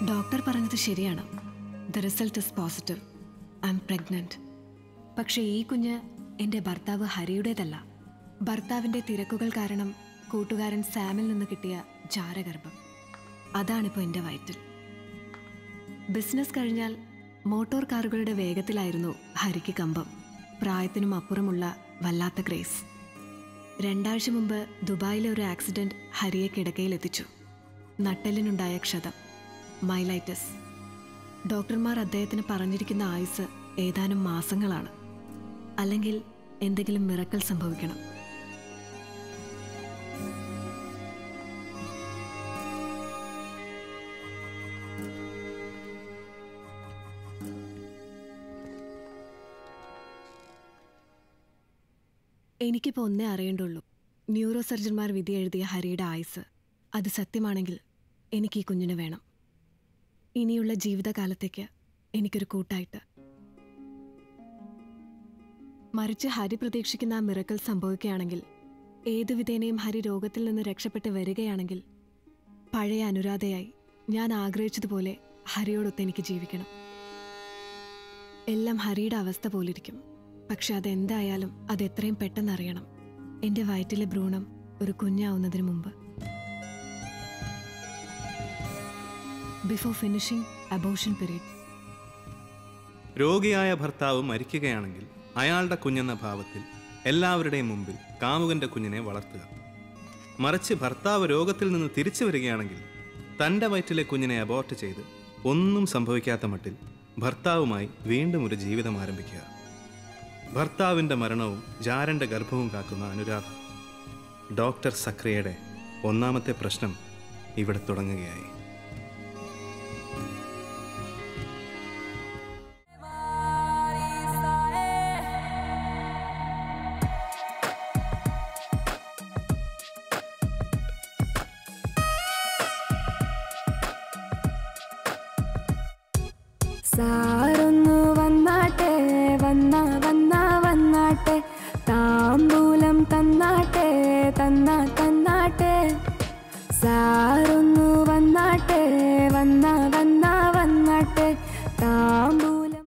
doctor പറഞ്ഞത് ശരിയാണ് the result is positive I am pregnant പക്ഷേ ഈ കുഞ്ഞ് എൻ്റെ ഭർത്താവ് ഹരിയുടേതല്ല ഭർത്താവിൻ്റെ തിരക്കുകൾ കാരണം കൂട്ടുകാരൻ സാമിൽ നിന്ന് കിട്ടിയ ജാരഗർഭം അതാണിപ്പോൾ എൻ്റെ വയറ്റിൽ ബിസിനസ് കഴിഞ്ഞാൽ മോട്ടോർ കാറുകളുടെ വേഗത്തിലായിരുന്നു ഹരിക്ക് കമ്പം പ്രായത്തിനും അപ്പുറമുള്ള വല്ലാത്ത ഗ്രേസ് രണ്ടാഴ്ച മുമ്പ് ദുബായിലെ ഒരു ആക്സിഡന്റ് ഹരിയെ കിടക്കയിലെത്തിച്ചു നട്ടെല്ലിനുണ്ടായ ക്ഷതം മൈലൈറ്റസ് ഡോക്ടർമാർ അദ്ദേഹത്തിന് പറഞ്ഞിരിക്കുന്ന ആയുസ് ഏതാനും മാസങ്ങളാണ് അല്ലെങ്കിൽ എന്തെങ്കിലും മിറക്കൽ സംഭവിക്കണം എനിക്കിപ്പോൾ ഒന്നേ അറിയേണ്ടുള്ളൂ ന്യൂറോ സർജന്മാർ വിധി എഴുതിയ ഹരിയുടെ ആയുസ് അത് സത്യമാണെങ്കിൽ എനിക്ക് ഈ കുഞ്ഞിനെ വേണം ഇനിയുള്ള ജീവിതകാലത്തേക്ക് എനിക്കൊരു കൂട്ടായിട്ട് മറിച്ച് ഹരി പ്രതീക്ഷിക്കുന്ന ആ മിറക്കൽ സംഭവിക്കുകയാണെങ്കിൽ ഏതു വിധേനയും ഹരി രോഗത്തിൽ നിന്ന് രക്ഷപ്പെട്ട് വരികയാണെങ്കിൽ പഴയ അനുരാധയായി ഞാൻ ആഗ്രഹിച്ചതുപോലെ ഹരിയോടൊത്ത് എനിക്ക് ജീവിക്കണം എല്ലാം ഹരിയുടെ അവസ്ഥ പോലിരിക്കും പക്ഷെ അതെന്തായാലും അത് എത്രയും പെട്ടെന്ന് അറിയണം എന്റെ വയറ്റിലെ ഭ്രൂണം ഒരു കുഞ്ഞാവുന്നതിന് മുമ്പ് ബിഫോർ ഫിനിഷിംഗ് അബോഷൻ പീരീഡ് രോഗിയായ ഭർത്താവ് മരിക്കുകയാണെങ്കിൽ അയാളുടെ കുഞ്ഞെന്ന ഭാവത്തിൽ എല്ലാവരുടെയും മുമ്പിൽ കാമുകന്റെ കുഞ്ഞിനെ വളർത്തുക മറിച്ച് ഭർത്താവ് രോഗത്തിൽ നിന്ന് തിരിച്ചു വരികയാണെങ്കിൽ തൻ്റെ വയറ്റിലെ കുഞ്ഞിനെ അബോർട്ട് ചെയ്ത് ഒന്നും സംഭവിക്കാത്ത മട്ടിൽ ഭർത്താവുമായി വീണ്ടും ഒരു ജീവിതം ആരംഭിക്കുക ഭർത്താവിൻ്റെ മരണവും ജാരന്റെ ഗർഭവും കാക്കുന്ന അനുരാധ ഡോക്ടർ സക്രിയയുടെ ഒന്നാമത്തെ പ്രശ്നം ഇവിടെ തുടങ്ങുകയായി സാറൊന്നു വന്നാട്ടെ വന്ന വന്ന വന്നാട്ടെ താമ്പൂലം തന്നാട്ടെ തന്ന തന്നാട്ടെ സാർ